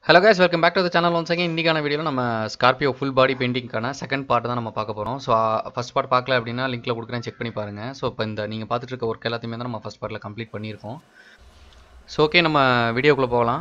hello guys welcome back to the channel once again இன்றைக்கான வீடியோவில் நம்ம ஸ்கார்பியோ ஃபுல் பாடி பெயிண்டிங்க்கான செகண்ட் பார்ட் தான் நம்ம பார்க்க போகிறோம் ஸோ ஃபஸ்ட் பார்ட் பார்க்கல அப்படின்னா லிங்க்கில் கொடுக்குறேன் செக் பண்ணி பாருங்கள் ஸோ இப்போ இந்த நீங்கள் பார்த்துட்டு இருக்க ஒர்க் எல்லாத்தையுமே தான் நம்ம ஃபஸ்ட் பார்ட்டில் கம்ப்ளீட் பண்ணியிருக்கோம் ஸோ ஓகே நம்ம வீடியோக்குள்ளே போகலாம்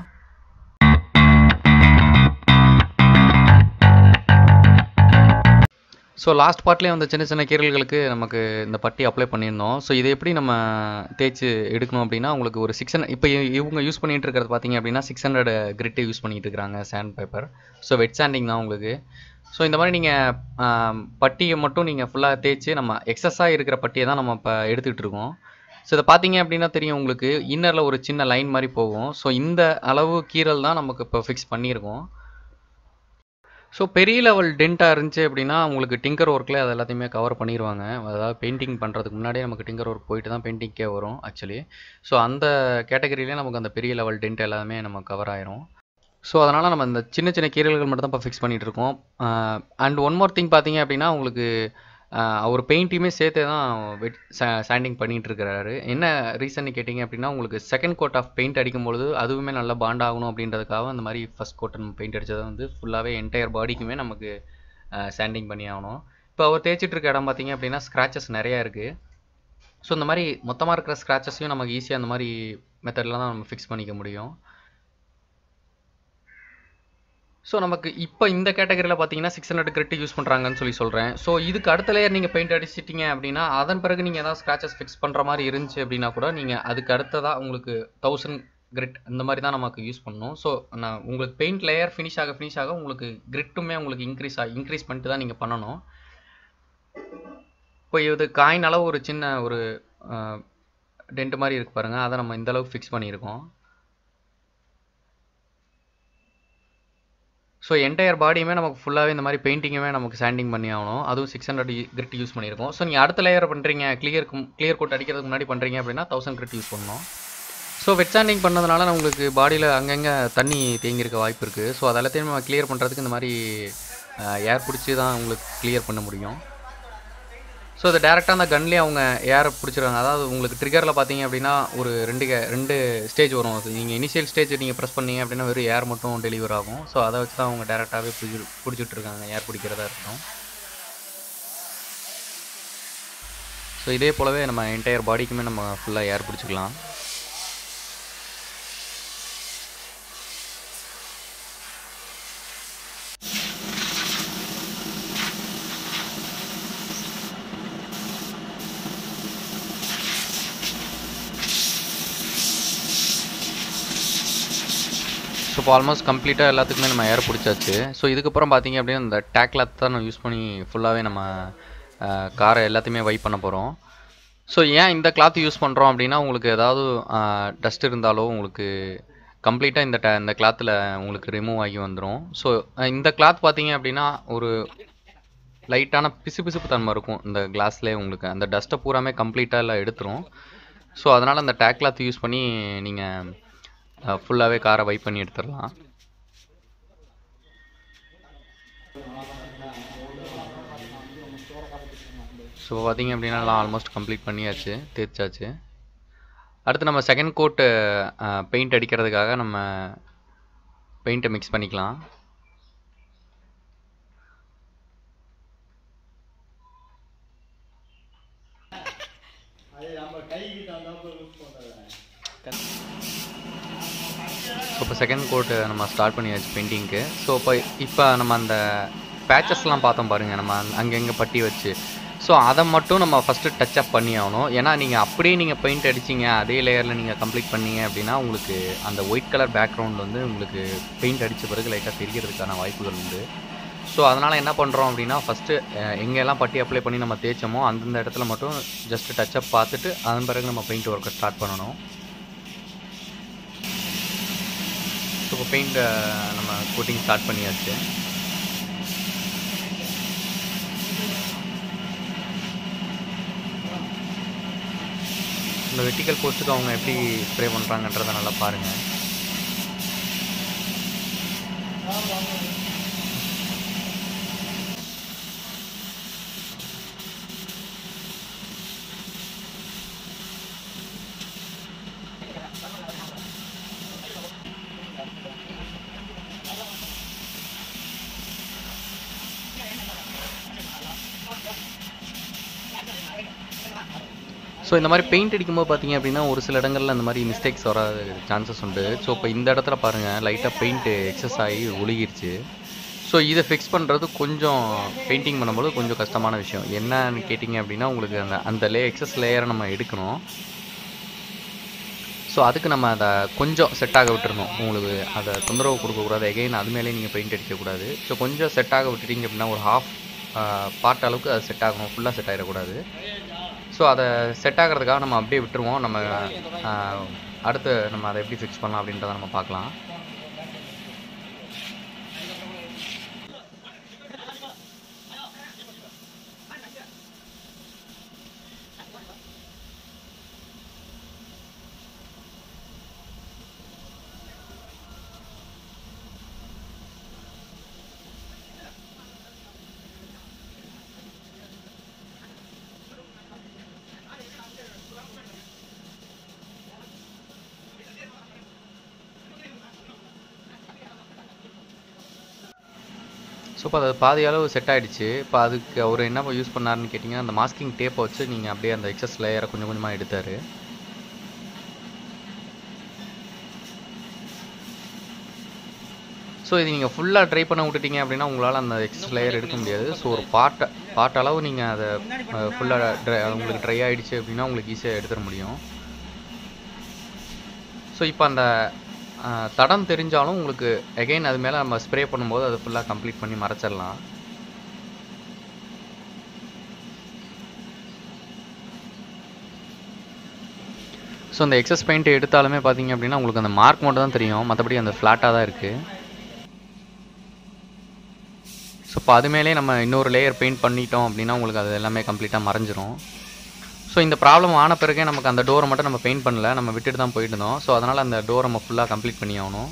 ஸோ லாஸ்ட் பார்ட்லேயே அந்த சின்ன சின்ன கீரல்களுக்கு நமக்கு இந்த பட்டி அப்ளை பண்ணியிருந்தோம் ஸோ இதை எப்படி நம்ம தேய்ச்சி எடுக்கணும் அப்படின்னா உங்களுக்கு ஒரு சிக்ஸ் ஹண்ட்ரட் இப்போ இவங்க யூஸ் பண்ணிட்டு இருக்கிறது பார்த்தீங்க அப்படின்னா சிக்ஸ் ஹண்ட்ரட் கிரிட்டு யூஸ் பண்ணிட்டு இருக்காங்க sand paper so wet sanding தான் உங்களுக்கு ஸோ இந்த மாதிரி நீங்கள் பட்டியை மட்டும் நீங்கள் ஃபுல்லாக தேய்ச்சி நம்ம எக்ஸஸாக இருக்கிற பட்டியை தான் நம்ம இப்போ எடுத்துக்கிட்டு இருக்கோம் ஸோ இதை பார்த்தீங்க அப்படின்னா தெரியும் உங்களுக்கு இன்னரில் ஒரு சின்ன லைன் மாதிரி போகும் ஸோ இந்த அளவு கீரல் தான் நமக்கு இப்போ ஃபிக்ஸ் பண்ணியிருக்கோம் ஸோ பெரிய லெவல் டென்ட்டாக இருந்துச்சு அப்படின்னா உங்களுக்கு டிங்கர் ஒர்க்கில் அது எல்லாத்தையுமே கவர் பண்ணிடுவாங்க அதாவது பெயிண்டிங் பண்ணுறதுக்கு முன்னாடியே நமக்கு டிங்கர் ஒர்க் போயிட்டு தான் பெயிண்டிங்கே வரும் ஆக்சுவலி ஸோ அந்த கேட்டகரியிலே நமக்கு அந்த பெரிய லெவல் டென்ட் எல்லாமே நம்ம கவர் ஆயிரும் ஸோ அதனால் நம்ம இந்த சின்ன சின்ன கீரல்கள் மட்டும் தான் இப்போ ஃபிக்ஸ் பண்ணிகிட்டு இருக்கோம் அண்ட் ஒன் மோர் திங் பார்த்தீங்க அப்படின்னா உங்களுக்கு அவர் பெயிண்ட்டையுமே சேர்த்தே தான் வெட் சாண்டிங் பண்ணிகிட்டு இருக்கிறாரு என்ன ரீசன் கேட்டிங்க அப்படின்னா உங்களுக்கு செகண்ட் கோட் ஆஃப் பெயிண்ட் அடிக்கும்பொழுது அதுவுமே நல்லா பாண்ட் ஆகணும் அப்படின்றதுக்காக அந்த மாதிரி ஃபஸ்ட் கோட் நம்ம பெயிண்ட் அடித்ததை வந்து ஃபுல்லாகவே என்டையர் பாடிக்குமே நமக்கு சாண்டிங் பண்ணி ஆகணும் இப்போ அவர் தேய்ச்சிட்டு இருக்க இடம் பார்த்தீங்க அப்படின்னா ஸ்க்ராச்சஸ் நிறையா இருக்குது ஸோ இந்த மாதிரி மொத்தமாக இருக்கிற ஸ்க்ராச்சஸையும் நமக்கு ஈஸியாக அந்த மாதிரி மெத்தடில் தான் நம்ம ஃபிக்ஸ் பண்ணிக்க முடியும் ஸோ நமக்கு இப்போ இந்த கேட்டகரியில் பார்த்தீங்கன்னா சிக்ஸ் ஹண்ட்ரட் கிரிட் யூஸ் பண்ணுறாங்கன்னு சொல்லி சொல்கிறேன் ஸோ இதுக்கு அடுத்த லேயர் நீங்கள் பெயிண்ட் அடிச்சிட்டிங்க அப்படின்னா அதன் பிறகு நீங்கள் ஏதாவது ஸ்க்ராச்சஸ் ஃபிக்ஸ் பண்ணுற மாதிரி இருந்துச்சு அப்படின்னா கூட நீங்கள் அதுக்கு அடுத்ததாக உங்களுக்கு தௌசண்ட் கிரிட் இந்த மாதிரி தான் நமக்கு யூஸ் பண்ணணும் ஸோ நான் உங்களுக்கு பெயிண்ட் லேயர் ஃபினிஷ் ஆக ஃபினிஷ் ஆக உங்களுக்கு கிரிட்டுமே உங்களுக்கு இன்க்ரீஸ் ஆக இன்க்ரீஸ் பண்ணிட்டு தான் நீங்கள் பண்ணணும் இப்போ இது காயின் அளவு ஒரு சின்ன ஒரு டென்ட் மாதிரி இருக்கு பாருங்கள் அதை நம்ம இந்த அளவுக்கு ஃபிக்ஸ் பண்ணியிருக்கோம் ஸோ என்டையர் பாடியுமே நமக்கு ஃபுல்லாகவே இந்த மாதிரி பெயிண்டிங்குமே நமக்கு சாண்டிங் பண்ணி ஆகணும் அதுவும் சிக்ஸ் ஹண்ட்ரட் கிரிட் யூஸ் பண்ணியிருக்கோம் ஸோ நீங்கள் அடுத்த லேயர் பண்ணுறீங்க கிளியர் கிளியர் கோட் அடிக்கிறதுக்கு முன்னாடி பண்ணுறீங்க அப்படின்னா தௌசண்ட் கிரிட் யூஸ் பண்ணணும் ஸோ வெட் சாண்டிங் பண்ணதுனால உங்களுக்கு பாடியில் அங்கங்கே தண்ணி தேங்கியிருக்க வாய்ப்பு இருக்குது ஸோ அது எல்லாத்தையும் நம்ம கிளியர் பண்ணுறதுக்கு இந்த மாதிரி ஏர் பிடிச்சி தான் உங்களுக்கு கிளியர் பண்ண முடியும் ஸோ இதை டேரெக்டாக அந்த கன்லேயே அவங்க ஏரை பிடிச்சிருவாங்க அதாவது உங்களுக்கு ட்ரிகரில் பார்த்தீங்க அப்படின்னா ஒரு ரெண்டு ரெண்டு ஸ்டேஜ் வரும் அது நீங்கள் இனிஷியல் ஸ்டேஜ் நீங்கள் ப்ரெஸ் பண்ணீங்க அப்படின்னா வெறும் ஏர் மட்டும் டெலிவர் ஆகும் ஸோ அதை வச்சு தான் அவங்க டேரெக்டாகவே பிடிச்சி பிடிச்சிட்டு இருக்காங்க ஏர் பிடிக்கிறதா இருக்கட்டும் ஸோ இதே போலவே நம்ம என்டையர் பாடிக்குமே நம்ம ஃபுல்லாக ஏர் பிடிச்சிக்கலாம் ஸோ இப்போ ஆல்மோஸ்ட் கம்ப்ளீட்டாக எல்லாத்துக்குமே நம்ம ஏர் பிடிச்சாச்சு ஸோ இதுக்கப்புறம் பார்த்தீங்க அப்படின்னா இந்த டேக்லாத் தான் நம்ம யூஸ் பண்ணி ஃபுல்லாகவே நம்ம காரை எல்லாத்தையுமே வைப் பண்ண போகிறோம் ஸோ ஏன் இந்த கிளாத் யூஸ் பண்ணுறோம் அப்படின்னா உங்களுக்கு ஏதாவது டஸ்ட் இருந்தாலோ உங்களுக்கு கம்ப்ளீட்டாக இந்த ட இந்த கிளாத்தில் உங்களுக்கு ரிமூவ் ஆகி வந்துடும் ஸோ இந்த கிளாத் பார்த்தீங்க அப்படின்னா ஒரு லைட்டான பிசு பிசுப்பு தன்மை இருக்கும் இந்த கிளாஸ்லேயே உங்களுக்கு அந்த டஸ்ட்டை பூராமே கம்ப்ளீட்டாக எல்லாம் எடுத்துரும் ஸோ அதனால் அந்த டேக் கிளாத் யூஸ் பண்ணி நீங்கள் ஃபுல்லாகவே காரை வைப் பண்ணி எடுத்துடலாம் ஸோ பார்த்தீங்க அப்படின்னா எல்லாம் ஆல்மோஸ்ட் கம்ப்ளீட் பண்ணியாச்சு தேய்ச்சாச்சு அடுத்து நம்ம செகண்ட் கோட்டு பெயிண்ட் அடிக்கிறதுக்காக நம்ம பெயிண்ட்டை மிக்ஸ் பண்ணிக்கலாம் ஸோ இப்போ செகண்ட் கோட்டு நம்ம ஸ்டார்ட் பண்ணியாச்சு பெயிண்டிங்க்கு ஸோ இப்போ இப்போ நம்ம அந்த பேச்சஸ்லாம் பார்த்தோம் பாருங்கள் நம்ம அங்கங்கே பட்டி வச்சு ஸோ அதை மட்டும் நம்ம ஃபஸ்ட்டு டச் அப் பண்ணி ஆகணும் ஏன்னா நீங்கள் அப்படியே நீங்கள் பெயிண்ட் அடிச்சிங்க அதே லேயரில் நீங்கள் கம்ப்ளீட் பண்ணீங்க அப்படின்னா உங்களுக்கு அந்த ஒயிட் கலர் பேக்ரவுண்ட் வந்து உங்களுக்கு பெயிண்ட் அடித்த பிறகு லைட்டாக தெரியறதுக்கான வாய்ப்புகள் உண்டு ஸோ அதனால் என்ன பண்ணுறோம் அப்படின்னா ஃபஸ்ட்டு எங்கெல்லாம் பட்டி அப்ளை பண்ணி நம்ம தேய்ச்சோமோ அந்தந்த இடத்துல மட்டும் ஜஸ்ட்டு டச் அப் பார்த்துட்டு அதன் பிறகு நம்ம பெயிண்ட் ஒர்க்கை ஸ்டார்ட் பண்ணணும் ஸோ இப்போ பெயிண்ட் நம்ம கோட்டிங் ஸ்டார்ட் பண்ணியாச்சு இந்த வெட்டிக்கல் போஸ்ட்டுக்கு அவங்க எப்படி ஸ்ப்ரே பண்ணுறாங்கன்றதை நல்லா பாருங்கள் ஸோ இந்த மாதிரி பெயிண்ட் அடிக்கும்போது பார்த்தீங்க அப்படின்னா ஒரு சில இடங்கள்ல அந்த மாதிரி மிஸ்டேக்ஸ் வர சான்சஸ் உண்டு ஸோ இப்போ இந்த இடத்துல பாருங்கள் லைட்டாக பெயிண்ட் எக்ஸஸ் ஆகி ஒழுகிருச்சு ஸோ இதை ஃபிக்ஸ் பண்ணுறது கொஞ்சம் பெயிண்டிங் பண்ணும்போது கொஞ்சம் கஷ்டமான விஷயம் என்னன்னு கேட்டிங்க அப்படின்னா உங்களுக்கு அந்த அந்த லே எக்ஸஸ் லேயரை நம்ம எடுக்கணும் ஸோ அதுக்கு நம்ம அதை கொஞ்சம் செட் ஆக விட்டுறணும் உங்களுக்கு அதை தொந்தரவு கொடுக்கக்கூடாது எகைன் அது மேலே நீங்கள் பெயிண்ட் அடிக்கக்கூடாது ஸோ கொஞ்சம் செட் ஆக விட்டுட்டீங்க அப்படின்னா ஒரு ஹாஃப் பார்ட் அளவுக்கு அது செட் ஆகணும் ஃபுல்லாக செட் ஆகிடக்கூடாது ஸோ அதை செட் ஆகிறதுக்காக நம்ம அப்படியே விட்டுருவோம் நம்ம ஆஹ், அடுத்து நம்ம அதை எப்படி ஃபிக்ஸ் பண்ணலாம் அப்படின்றத நம்ம பார்க்கலாம் ஸோ இப்போ அது பாதி அளவு செட் ஆயிடுச்சு இப்போ அதுக்கு அவர் என்ன யூஸ் பண்ணாருன்னு கேட்டிங்கன்னா அந்த மாஸ்கிங் டேப்பை வச்சு நீங்கள் அப்படியே அந்த எக்ஸஸ் லேயரை கொஞ்சம் கொஞ்சமாக எடுத்தார் ஸோ இது நீங்கள் ஃபுல்லாக ட்ரை பண்ண விட்டுட்டீங்க அப்படின்னா உங்களால் அந்த எக்ஸஸ் லேயர் எடுக்க முடியாது ஸோ ஒரு பார்ட்டை பார்ட் அளவு நீங்கள் அதை ஃபுல்லாக ட்ரை உங்களுக்கு ட்ரை ஆயிடுச்சு அப்படின்னா உங்களுக்கு ஈஸியாக எடுத்துட முடியும் ஸோ இப்போ அந்த அஹ், தடம் தெரிஞ்சாலும் உங்களுக்கு எகைன் அது மேலே நம்ம ஸ்ப்ரே பண்ணும்போது அது ஃபுல்லாக கம்ப்ளீட் பண்ணி மறைச்சிடலாம் ஸோ அந்த எக்ஸஸ் பெயிண்ட் எடுத்தாலுமே பார்த்தீங்க அப்படின்னா உங்களுக்கு அந்த மார்க் மட்டும் தான் தெரியும் மற்றபடி அந்த ஃப்ளாட்டாக தான் இருக்குது ஸோ இப்போ அது மேலே நம்ம இன்னொரு லேயர் பெயிண்ட் பண்ணிட்டோம் அப்படின்னா உங்களுக்கு அது எல்லாமே கம்ப்ளீட்டாக மறைஞ்சிரும் ஸோ இந்த ப்ராப்ளம் ஆன பிறகே நமக்கு அந்த டோரை மட்டும் நம்ம பெயிண்ட் பண்ணல நம்ம விட்டுட்டு தான் போயிட்டு இருந்தோம் ஸோ அதனால் அந்த டோரை நம்ம ஃபுல்லாக கம்ப்ளீட் பண்ணி ஆகணும்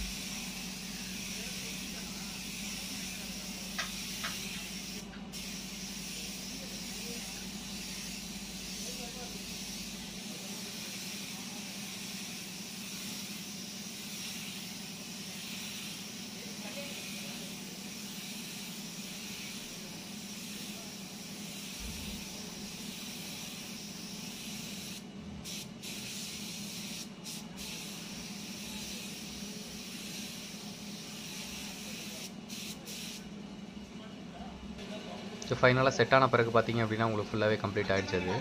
ஸோ ஃபைனலாக செட் ஆன பிறகு பார்த்தீங்க அப்படின்னா உங்களுக்கு ஃபுல்லாகவே கம்ப்ளீட் ஆயிடுச்சு அது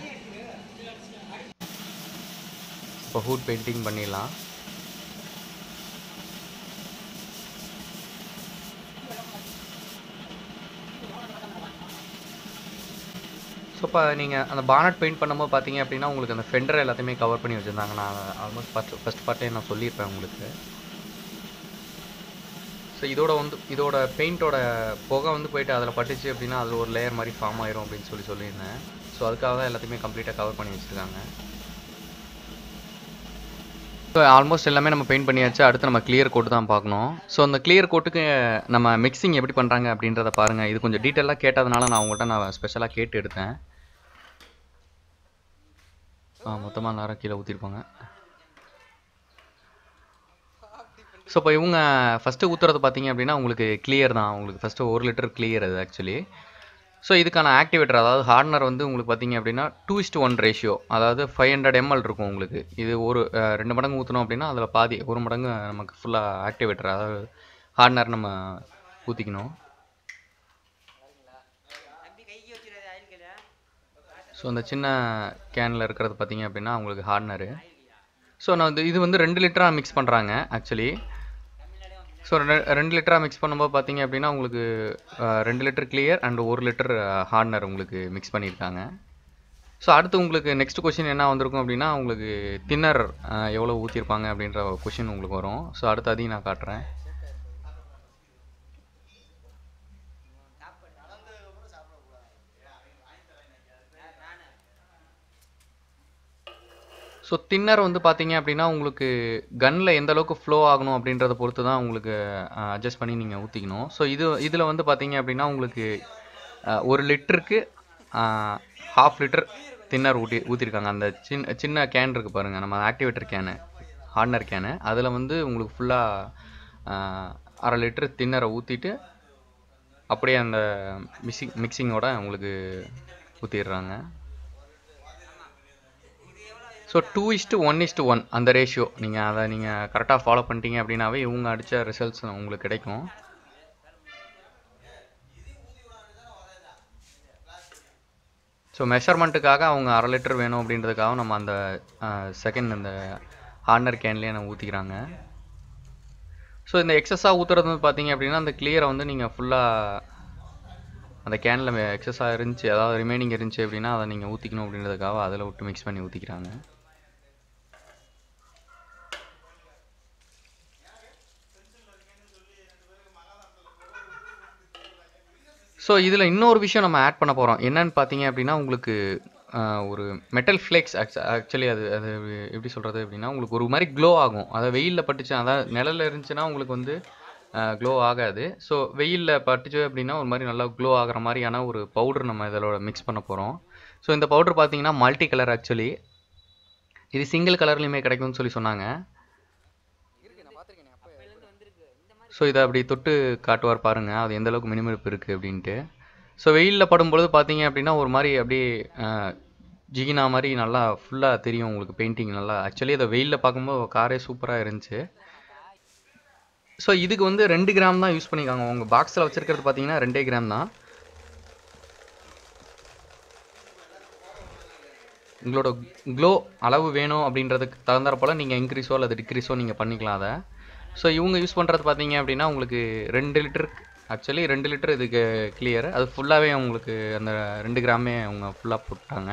இப்போ ஹூட் பெயிண்டிங் பண்ணிடலாம் ஸோ இப்போ நீங்கள் அந்த பானட் பெயிண்ட் பண்ணும்போது பார்த்தீங்க அப்படின்னா உங்களுக்கு அந்த ஃபெண்டர் எல்லாத்தையுமே கவர் பண்ணி வச்சுருந்தாங்க நான் ஆல்மோஸ்ட் ஃபஸ்ட் ஃபஸ்ட் பார்ட்டே நான் சொல்லியிருப்பேன் உங்களுக்கு ஸோ இதோட வந்து இதோட பெயிண்டோட புகை வந்து போயிட்டு அதில் பட்டுச்சு அப்படின்னா அதில் ஒரு லேயர் மாதிரி ஃபார்ம் ஆயிரும் அப்படின்னு சொல்லி சொல்லியிருந்தேன் ஸோ அதுக்காக தான் எல்லாத்தையுமே கம்ப்ளீட்டாக கவர் பண்ணி வச்சுருக்காங்க ஸோ ஆல்மோஸ்ட் எல்லாமே நம்ம பெயிண்ட் பண்ணியாச்சு அடுத்து நம்ம கிளியர் கோட் தான் பார்க்கணும் ஸோ அந்த கிளியர் கோட்டுக்கு நம்ம மிக்சிங் எப்படி பண்ணுறாங்க அப்படின்றத பாருங்கள் இது கொஞ்சம் டீட்டெயிலாக கேட்டதுனால நான் உங்கள்கிட்ட நான் ஸ்பெஷலாக கேட்டு எடுத்தேன் ஆ மொத்தமாக நேரம் கீழே ஊற்றிருப்பாங்க ஸோ இப்போ இவங்க ஃபஸ்ட்டு ஊற்றுறது பார்த்தீங்க அப்படின்னா உங்களுக்கு கிளியர் தான் உங்களுக்கு ஃபஸ்ட்டு ஒரு லிட்டர் கிளியர் அது ஆக்சுவலி ஸோ இதுக்கான ஆக்டிவேட்டர் அதாவது ஹார்ட்னர் வந்து உங்களுக்கு பார்த்தீங்க அப்படின்னா டூ இஸ்ட் ஒன் ரேஷியோ அதாவது ஃபைவ் ஹண்ட்ரட் எம்எல் இருக்கும் உங்களுக்கு இது ஒரு அஹ், ரெண்டு மடங்கு ஊற்றணும் அப்படின்னா அதில் பாதி ஒரு மடங்கு நமக்கு ஃபுல்லாக ஆக்டிவேட்டர் அதாவது ஹார்ட்னர் நம்ம ஊற்றிக்கணும் ஸோ அந்த சின்ன கேனில் இருக்கிறது பார்த்தீங்க அப்படின்னா உங்களுக்கு ஹார்ட்னரு ஸோ நான் வந்து இது வந்து ரெண்டு லிட்டராக மிக்ஸ் பண்ணுறாங்க ஆக்சுவலி ஸோ ரெண்டு லிட்டராக மிக்ஸ் பண்ணும்போது பார்த்தீங்க அப்படின்னா உங்களுக்கு அஹ், ரெண்டு லிட்டர் கிளியர் அண்ட் ஒரு லிட்டர் ஹார்ட்னர் உங்களுக்கு மிக்ஸ் பண்ணியிருக்காங்க ஸோ அடுத்து உங்களுக்கு நெக்ஸ்ட் கொஷின் என்ன வந்திருக்கும் அப்படின்னா உங்களுக்கு தின்னர் எவ்வளோ ஊற்றிருப்பாங்க அப்படின்ற கொஷின் உங்களுக்கு வரும் ஸோ அடுத்து அதையும் நான் காட்டுறேன் ஸோ தின்னர் வந்து பார்த்தீங்க அப்படின்னா உங்களுக்கு கன்னில் எந்த அளவுக்கு ஃப்ளோ ஆகணும் அப்படின்றத பொறுத்து தான் உங்களுக்கு அட்ஜஸ்ட் பண்ணி நீங்கள் ஊற்றிக்கணும் ஸோ இது இதில் வந்து பார்த்தீங்க அப்படின்னா உங்களுக்கு அஹ், ஒரு லிட்டருக்கு ஹாஃப் லிட்டர் தின்னர் ஊட்டி ஊற்றிருக்காங்க அந்த சின்ன சின்ன கேன் இருக்குது பாருங்கள் நம்ம ஆக்டிவேட்டர் கேனு ஹார்னர் கேனு அதில் வந்து உங்களுக்கு ஃபுல்லாக அரை லிட்டர் தின்னரை ஊற்றிட்டு அப்படியே அந்த மிக்சிங் மிக்சிங்கோட உங்களுக்கு ஊற்றிடுறாங்க so two is to one is to one அந்த ரேஷியோ நீங்கள் அதை நீங்கள் கரெக்டாக ஃபாலோ பண்ணிட்டீங்க அப்படின்னாவே இவங்க அடித்த ரிசல்ட்ஸ் உங்களுக்கு கிடைக்கும் ஸோ மெஷர்மெண்ட்டுக்காக அவங்க அரை லிட்டர் வேணும் அப்படின்றதுக்காக நம்ம அந்த செகண்ட் அந்த ஹார்னர் கேன்லேயே நம்ம ஊற்றிக்கிறாங்க ஸோ இந்த எக்ஸஸாக ஊற்றுறது வந்து பார்த்தீங்க அப்படின்னா அந்த கிளியரை வந்து நீங்கள் ஃபுல்லாக அந்த கேனில் எக்ஸஸாக இருந்துச்சு அதாவது ரிமைனிங் இருந்துச்சு அப்படின்னா அதை நீங்கள் ஊற்றிக்கணும் அப்படின்றதுக்காக அதில் விட்டு மிக்ஸ் பண்ணி ஊற்றிக்கிறாங்க ஸோ இதில் இன்னொரு விஷயம் நம்ம ஆட் பண்ண போகிறோம் என்னன்னு பார்த்தீங்க அப்படின்னா உங்களுக்கு ஆஹ், ஒரு மெட்டல் ஃப்ளேக்ஸ் ஆக்சுவலி அது அது எப்படி சொல்கிறது அப்படின்னா உங்களுக்கு ஒரு மாதிரி க்ளோ ஆகும் அதை வெயிலில் பட்டுச்சு அதாவது நிழல்ல இருந்துச்சுன்னா உங்களுக்கு வந்து க்ளோ ஆகாது ஸோ வெயிலில் பட்டுச்சு அப்படின்னா ஒரு மாதிரி நல்லா க்ளோ ஆகிற மாதிரியான ஒரு பவுடர் நம்ம இதோட மிக்ஸ் பண்ண போகிறோம் ஸோ இந்த பவுடர் பார்த்தீங்கன்னா மல்டி கலர் ஆக்சுவலி இது சிங்கிள் கலர்லையுமே கிடைக்கும்னு சொல்லி சொன்னாங்க ஸோ இதை அப்படி தொட்டு காட்டுவார் பாருங்க அது எந்த அளவுக்கு மினுமினுப்பு இருக்குது அப்படின்ட்டு ஸோ வெயிலில் படும்பொழுது பார்த்தீங்க அப்படின்னா ஒரு மாதிரி அப்படியே அஹ், ஜிகினா மாதிரி நல்லா ஃபுல்லாக தெரியும் உங்களுக்கு பெயிண்டிங் நல்லா ஆக்சுவலி அதை வெயிலில் பார்க்கும்போது காரே சூப்பராக இருந்துச்சு ஸோ இதுக்கு வந்து ரெண்டு கிராம் தான் யூஸ் பண்ணிக்காங்க உங்கள் பாக்ஸில் வச்சிருக்கிறது பார்த்தீங்கன்னா ரெண்டே கிராம் தான் உங்களோட க்ளோ அளவு வேணும் அப்படின்றதுக்கு தகுந்தாற் போல் நீங்கள் இன்க்ரீஸோ அல்லது டிக்ரீஸோ நீங்கள் பண்ணிக்கலாம் அதை ஸோ இவங்க யூஸ் பண்ணுறது பார்த்தீங்க அப்படின்னா உங்களுக்கு ரெண்டு லிட்டர் ஆக்சுவலி ரெண்டு லிட்டர் இதுக்கு கிளியர் அது ஃபுல்லாகவே உங்களுக்கு அந்த ரெண்டு கிராமே அவங்க ஃபுல்லாக போட்டாங்க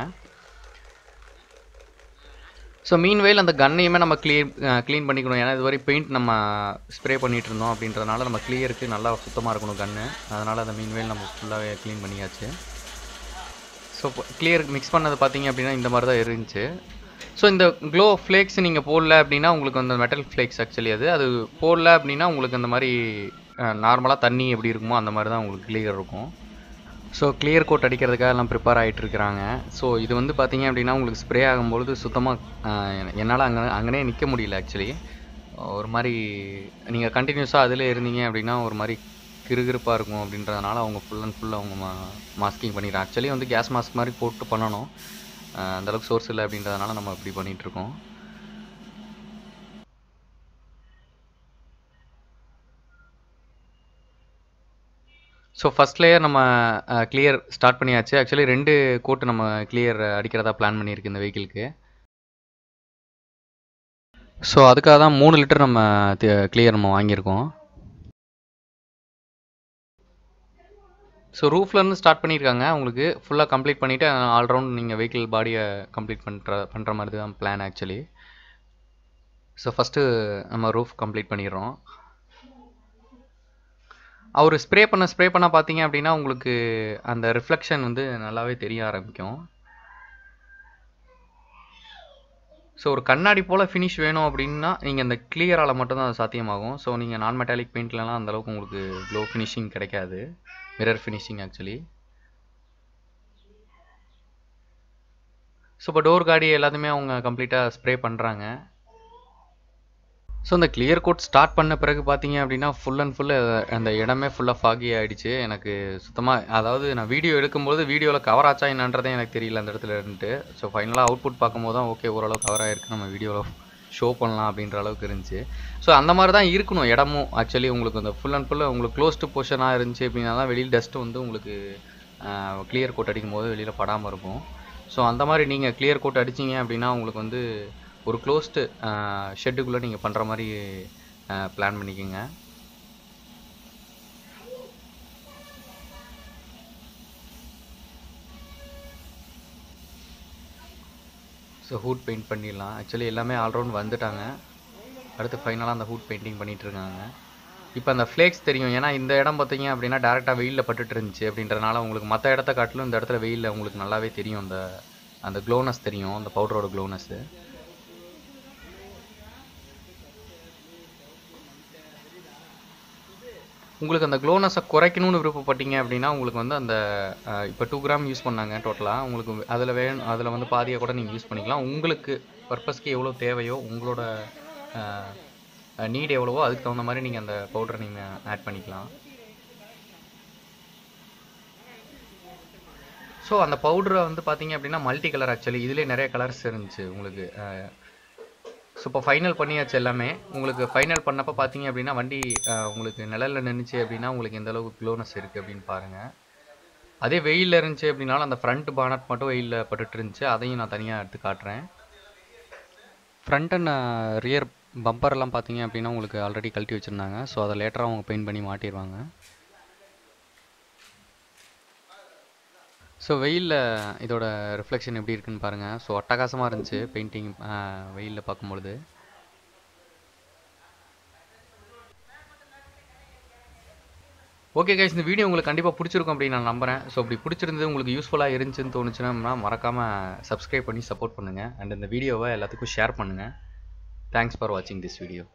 ஸோ மீன் வெயில் அந்த கன்னையுமே நம்ம க்ளீன் க்ளீன் பண்ணிக்கணும் ஏன்னா இது வரை பெயிண்ட் நம்ம ஸ்ப்ரே பண்ணிட்டு இருந்தோம் அப்படின்றதுனால நம்ம கிளியருக்கு நல்லா சுத்தமாக இருக்கணும் கன்று அதனால் அந்த மீன் வெயில் நம்ம ஃபுல்லாகவே க்ளீன் பண்ணியாச்சு ஸோ கிளியர் மிக்ஸ் பண்ணது பார்த்தீங்க அப்படின்னா இந்த மாதிரி தான் இருந்துச்சு ஸோ இந்த க்ளோ ஃப்ளேக்ஸ் நீங்கள் போடல அப்படின்னா உங்களுக்கு அந்த மெட்டல் ஃப்ளேக்ஸ் ஆக்சுவலி அது அது போடல அப்படின்னா உங்களுக்கு அந்த மாதிரி நார்மலாக தண்ணி எப்படி இருக்குமோ அந்த மாதிரி தான் உங்களுக்கு கிளியர் இருக்கும் ஸோ கிளியர் கோட் அடிக்கிறதுக்காக எல்லாம் ப்ரிப்பேர் ஆகிட்டு இருக்கிறாங்க ஸோ இது வந்து பார்த்தீங்க அப்படின்னா உங்களுக்கு ஸ்ப்ரே ஆகும்பொழுது சுத்தமாக என்னால் அங்கே அங்கனே நிற்க முடியல ஆக்சுவலி ஒரு மாதிரி நீங்கள் கண்டினியூஸாக அதில் இருந்தீங்க அப்படின்னா ஒரு மாதிரி கிறுகிறுப்பாக இருக்கும் அப்படின்றதுனால அவங்க ஃபுல் அண்ட் ஃபுல் அவங்க மா மாஸ்கிங் பண்ணிடுறாங்க ஆக்சுவலி வந்து கேஸ் மாஸ்க் மாதிரி போட்டு பண்ணணும் அஹ் அந்த அளவுக்கு சோர்ஸ் இல்லை அப்படின்றதுனால நம்ம இப்படி பண்ணிட்டு இருக்கோம் ஸோ ஃபர்ஸ்ட் லேயர் நம்ம கிளியர் ஸ்டார்ட் பண்ணியாச்சு ஆக்சுவலி ரெண்டு கோட்டு நம்ம கிளியர் அடிக்கிறதா பிளான் பண்ணியிருக்கு இந்த வெஹிக்கிளுக்கு ஸோ அதுக்காக தான் மூணு லிட்டர் நம்ம கிளியர் நம்ம வாங்கியிருக்கோம் ஸோ ரூஃப்லேருந்து ஸ்டார்ட் பண்ணியிருக்காங்க உங்களுக்கு ஃபுல்லாக கம்ப்ளீட் பண்ணிவிட்டு ஆல்ரவுண்ட் நீங்கள் வெஹிக்கிள் பாடியை கம்ப்ளீட் பண்ணுற பண்ணுற மாதிரி தான் பிளான் ஆக்சுவலி ஸோ ஃபஸ்ட்டு நம்ம ரூஃப் கம்ப்ளீட் பண்ணிடுறோம் அவர் ஸ்ப்ரே பண்ண ஸ்ப்ரே பண்ண பார்த்தீங்க அப்படின்னா உங்களுக்கு அந்த ரிஃப்ளெக்ஷன் வந்து நல்லாவே தெரிய ஆரம்பிக்கும் ஸோ ஒரு கண்ணாடி போல் ஃபினிஷ் வேணும் அப்படின்னா நீங்கள் இந்த கிளியரால் மட்டும்தான் அது சாத்தியமாகும் ஸோ நீங்கள் நான் மெட்டாலிக் பெயிண்ட்லலாம் அந்தளவுக்கு உங்களுக்கு க்ளோ ஃபினிஷிங் கிடைக்காது மிரர் ஃபினிஷிங் ஆக்சுவலி ஸோ இப்போ டோர் காடி எல்லாத்தையுமே அவங்க கம்ப்ளீட்டாக ஸ்ப்ரே பண்ணுறாங்க ஸோ இந்த கிளியர் கோட் ஸ்டார்ட் பண்ண பிறகு பார்த்தீங்க அப்படின்னா ஃபுல் அண்ட் ஃபுல் அந்த இடமே ஃபுல்லாக ஃபாகி ஆகிடுச்சு எனக்கு சுத்தமாக அதாவது நான் வீடியோ எடுக்கும்போது வீடியோவில் கவர் ஆச்சா என்னன்றதே எனக்கு தெரியல அந்த இடத்துல இருந்துட்டு ஸோ ஃபைனலாக அவுட்புட் பார்க்கும்போது தான் ஓகே ஓரளவு கவர் ஆகிருக்கு நம்ம வீடியோவில் ஷோ பண்ணலாம் அப்படின்ற அளவுக்கு இருந்துச்சு ஸோ அந்த மாதிரி தான் இருக்கணும் இடமும் ஆக்சுவலி உங்களுக்கு அந்த ஃபுல் அண்ட் ஃபுல்லாக உங்களுக்கு க்ளோஸ்டு பொசிஷனாக இருந்துச்சு அப்படின்னா தான் வெளியில் டஸ்ட்டு வந்து உங்களுக்கு கிளியர் கோட் அடிக்கும்போது வெளியில் படாமல் இருக்கும் ஸோ அந்த மாதிரி நீங்கள் கிளியர் கோட் அடிச்சீங்க அப்படின்னா உங்களுக்கு வந்து ஒரு க்ளோஸ்டு ஷெட்டுக்குள்ளே நீங்கள் பண்ணுற மாதிரி பிளான் பண்ணிக்கோங்க ஸோ ஹூட் பெயிண்ட் பண்ணிடலாம் ஆக்சுவலி எல்லாமே ஆல்ரவுண்ட் வந்துட்டாங்க அடுத்து ஃபைனலாக அந்த ஹூட் பெயிண்டிங் பண்ணிட்டு இருக்காங்க இப்போ அந்த ஃப்ளேக்ஸ் தெரியும் ஏன்னா இந்த இடம் பார்த்தீங்க அப்படின்னா டேரெக்டாக வெயிலில் பட்டுட்டு இருந்துச்சு அப்படின்றதுனால உங்களுக்கு மற்ற இடத்த காட்டிலும் இந்த இடத்துல வெயிலில் உங்களுக்கு நல்லாவே தெரியும் அந்த அந்த க்ளோனஸ் தெரியும் அந்த பவுடரோட க்ளோனஸ்ஸு உங்களுக்கு அந்த க்ளோனஸை குறைக்கணும்னு விருப்பப்பட்டீங்க அப்படின்னா உங்களுக்கு வந்து அந்த இப்போ டூ கிராம் யூஸ் பண்ணாங்க டோட்டலாக உங்களுக்கு அதில் வேணும் அதில் வந்து பாதியாக கூட நீங்கள் யூஸ் பண்ணிக்கலாம் உங்களுக்கு பர்பஸ்க்கு எவ்வளோ தேவையோ உங்களோட நீட் எவ்வளவோ அதுக்கு தகுந்த மாதிரி நீங்கள் அந்த பவுடரை நீங்கள் ஆட் பண்ணிக்கலாம் ஸோ அந்த பவுடரை வந்து பார்த்தீங்க அப்படின்னா மல்டி கலர் ஆக்சுவலி இதுலேயே நிறைய கலர்ஸ் இருந்துச்சு உங்களுக்கு ஸோ இப்போ ஃபைனல் பண்ணியாச்சு எல்லாமே உங்களுக்கு ஃபைனல் பண்ணப்போ பார்த்தீங்க அப்படின்னா வண்டி அஹ், உங்களுக்கு நிழலில் நின்றுச்சு அப்படின்னா உங்களுக்கு எந்த அளவுக்கு க்ளோனஸ் இருக்குது அப்படின்னு பாருங்கள் அதே வெயிலில் இருந்துச்சு அப்படின்னாலும் அந்த ஃப்ரண்ட் பானட் மட்டும் வெயிலில் பட்டுட்டு இருந்துச்சு அதையும் நான் தனியாக எடுத்து காட்டுறேன் ஃப்ரண்ட் அண்ட் ரியர் பம்பர்லாம் பார்த்தீங்க அப்படின்னா உங்களுக்கு ஆல்ரெடி கழட்டி வச்சுருந்தாங்க ஸோ அதை லேட்டராக அவங்க பெயிண்ட் பண்ணி மாட்டிடுவாங்க ஸோ வெயிலில் இதோட ரிஃப்ளெக்ஷன் எப்படி இருக்குன்னு பாருங்கள் ஸோ அட்டகாசமாக இருந்துச்சு பெயிண்டிங் வெயிலில் பார்க்கும்பொழுது ஓகே கைஸ் இந்த வீடியோ உங்களுக்கு கண்டிப்பாக பிடிச்சிருக்கும் அப்படின்னு நான் நம்புறேன் ஸோ அப்படி பிடிச்சிருந்தது உங்களுக்கு யூஸ்ஃபுல்லாக இருந்துச்சுன்னு தோணுச்சுன்னா மறக்காமல் சப்ஸ்கிரைப் பண்ணி சப்போர்ட் பண்ணுங்கள் அண்ட் இந்த வீடியோவை எல்லாத்துக்கும் ஷேர் பண்ணுங்கள் தேங்க்ஸ் ஃபார் வாட்சிங் திஸ் வீடியோ